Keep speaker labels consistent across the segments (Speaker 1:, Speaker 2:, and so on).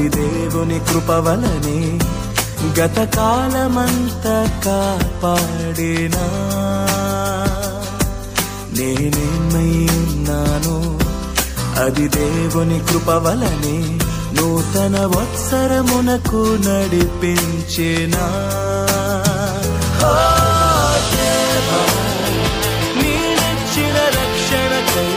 Speaker 1: దేవుని కృప వలనే గత కాలమంతా కాపాడినా నేనేమై ఉన్నాను అది దేవుని కృప వలనే నూతన వత్సరమునకు నడిపించినా ఓ దేవా, నీనిచ్చిన రక్షణకై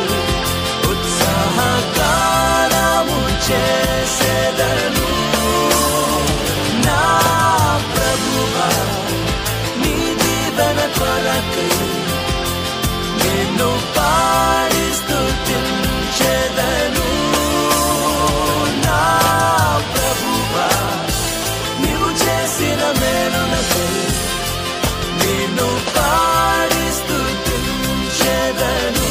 Speaker 1: ఉత్సాహకారము చేసేదను నా ప్రభువా నీ దీవెన కొరకై నిన్ను పాడి స్తుతించెదను నా ప్రభువా నీవు చేసిన మేలునకై నిన్ను పాడి స్తుతించెదను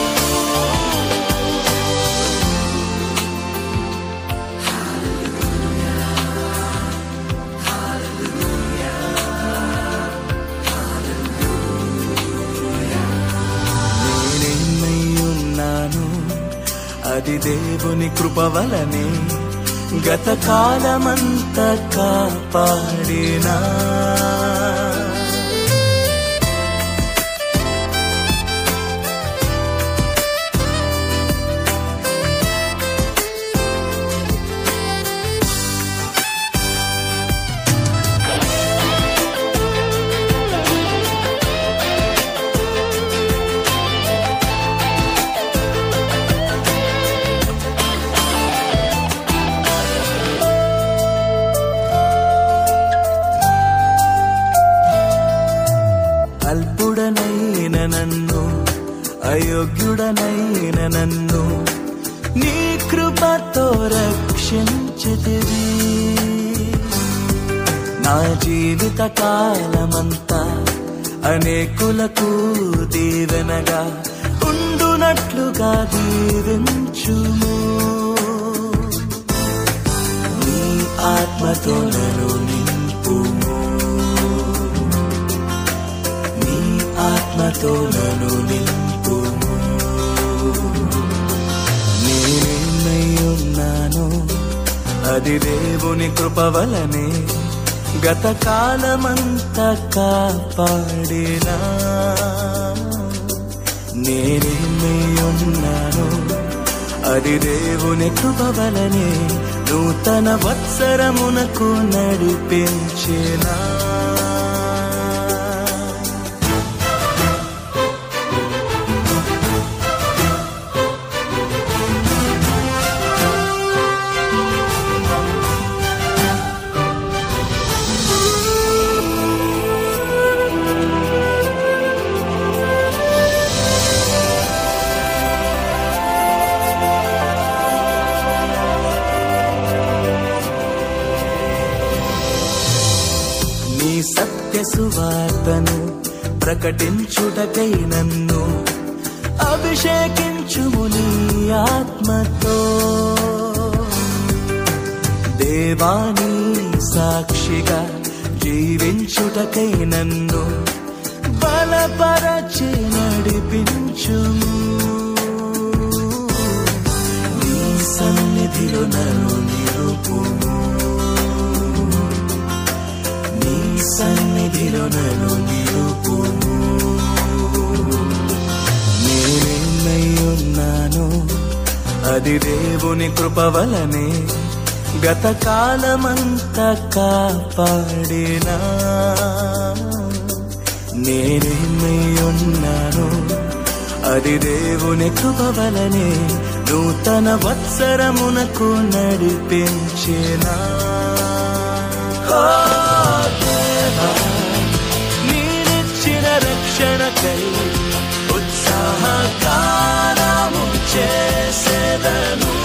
Speaker 1: నేనెన్నై ఉన్నాను అది దేవుని కృప వలనే గత కాలమంతా కాపాడినా అల్పుడనైన నన్ను అయోగ్యుడనైన నన్ను నీ కృపతో రక్షించితివి నా జీవిత కాలమంతా అనేకులకు దీవెనగా ఉండునట్లుగా దీవించుము నీ ఆత్మతో నన్ను నింపుము నీ ఆత్మతో నన్ను నింపుము నేనేమై ఉన్నాను అది దేవుని కృప వలనే గత కాలమంతా కాపాడినా నేనేమై ఉన్నాను అది దేవుని కృప వలనే నూతన వత్సరమునకు నడిపించినా నీ సత్య సువార్తను ప్రకటించుటకై నన్ను అభిషేకించుము నీ ఆత్మతో దేవాని సాక్షిగా జీవించుటకై నన్ను బలపరచి నడిపించుము నీ సన్నిధిలో నన్ను నిలుపుము నీ సన్నిధిలో నన్ను నిలుపుము నేనేమై ఉన్నాను అది దేవుని కృప వలనే గత కాలమంతా కాపాడినా నేనేమై ఉన్నాను అది దేవుని కృప వలనే నూతన వత్సరమునకు నడిపించినా ఓ దేవా, నీరిచ్చిన రక్షణకై ఉత్సాహకారము చేసేదను